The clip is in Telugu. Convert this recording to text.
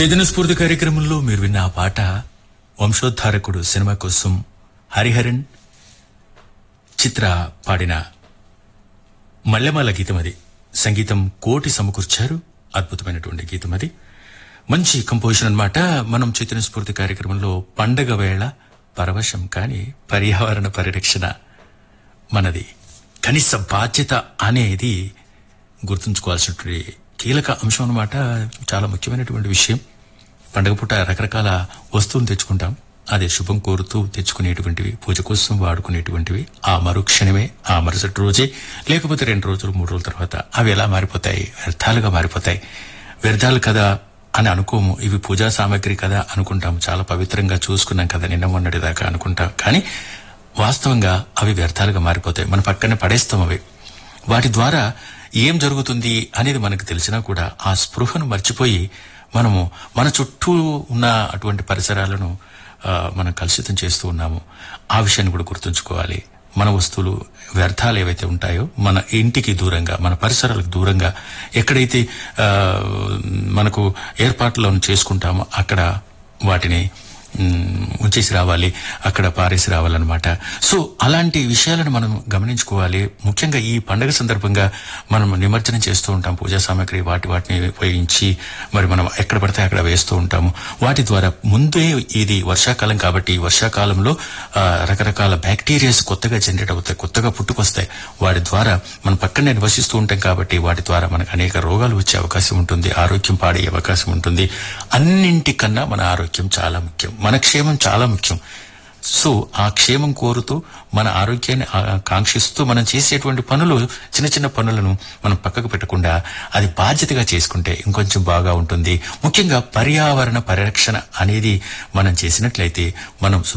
చైతన్య స్ఫూర్తి కార్యక్రమంలో మీరు విన్న ఆ పాట వంశోద్ధారకుడు సినిమా కోసం హరిహరన్ చిత్ర పాడిన మల్లెమాల గీతం అది సంగీతం కోటి సమకూర్చారు అద్భుతమైనటువంటి గీతం అది మంచి కంపోజిషన్ అన్నమాట మనం చైతన్య స్ఫూర్తి కార్యక్రమంలో పండగ వేళ పరవశం కాని పర్యావరణ పరిరక్షణ మనది కనీస బాధ్యత అనేది గుర్తుంచుకోవాల్సినటువంటి కీలక అంశం అన్నమాట చాలా ముఖ్యమైనటువంటి విషయం పండగ పూట రకరకాల వస్తువులు తెచ్చుకుంటాం అదే శుభం కోరుతూ తెచ్చుకునేటువంటివి పూజ కోసం వాడుకునేటువంటివి ఆ మరుక్షణమే ఆ మరుసటి రోజే లేకపోతే రెండు రోజులు మూడు రోజుల తర్వాత అవి ఎలా మారిపోతాయి వ్యర్థాలుగా మారిపోతాయి వ్యర్థాలు కదా అని అనుకోము ఇవి పూజా సామాగ్రి కదా అనుకుంటాం చాలా పవిత్రంగా చూసుకున్నాం కదా నిన్న మొన్నటి దాకా అనుకుంటాం కానీ వాస్తవంగా అవి వ్యర్థాలుగా మారిపోతాయి మన పక్కనే పడేస్తాం అవి వాటి ద్వారా ఏం జరుగుతుంది అనేది మనకు తెలిసినా కూడా ఆ స్పృహను మర్చిపోయి మనము మన చుట్టూ ఉన్న అటువంటి పరిసరాలను ఆ, మనం కలుషితం చేస్తూ ఉన్నాము ఆ విషయాన్ని కూడా గుర్తుంచుకోవాలి మన వస్తువులు వ్యర్థాలు ఏవైతే ఉంటాయో మన ఇంటికి దూరంగా మన పరిసరాలకు దూరంగా ఎక్కడైతే ఆ, మనకు ఏర్పాట్లను చేసుకుంటామో అక్కడ వాటిని మ్, ఉంచేసి రావాలి అక్కడ పారేసి రావాలన్నమాట సో అలాంటి విషయాలను మనం గమనించుకోవాలి ముఖ్యంగా ఈ పండగ సందర్భంగా మనం నిమజ్జనం చేస్తూ ఉంటాం పూజా సామాగ్రి వాటి వాటిని ఉపయోగించి మరి మనం ఎక్కడ పడితే అక్కడ వేస్తూ ఉంటాము వాటి ద్వారా ముందే ఇది వర్షాకాలం కాబట్టి ఈ వర్షాకాలంలో ఆ, రకరకాల బ్యాక్టీరియాస్ కొత్తగా జనరేట్ అవుతాయి కొత్తగా పుట్టుకొస్తాయి వాటి ద్వారా మనం పక్కనే నివసిస్తూ ఉంటాం కాబట్టి వాటి ద్వారా మనకు అనేక రోగాలు వచ్చే అవకాశం ఉంటుంది ఆరోగ్యం పాడే అవకాశం ఉంటుంది అన్నింటికన్నా మన ఆరోగ్యం చాలా ముఖ్యం మన క్షేమం చాలా ముఖ్యం సో ఆ క్షేమం కోరుతూ మన ఆరోగ్యాన్ని ఆ- కాంక్షిస్తూ మనం చేసేటువంటి పనులు చిన్న చిన్న పనులను మనం పక్కకు పెట్టకుండా అది బాధ్యతగా చేసుకుంటే ఇంకొంచెం బాగా ఉంటుంది ముఖ్యంగా పర్యావరణ పరిరక్షణ అనేది మనం చేసినట్లయితే మనం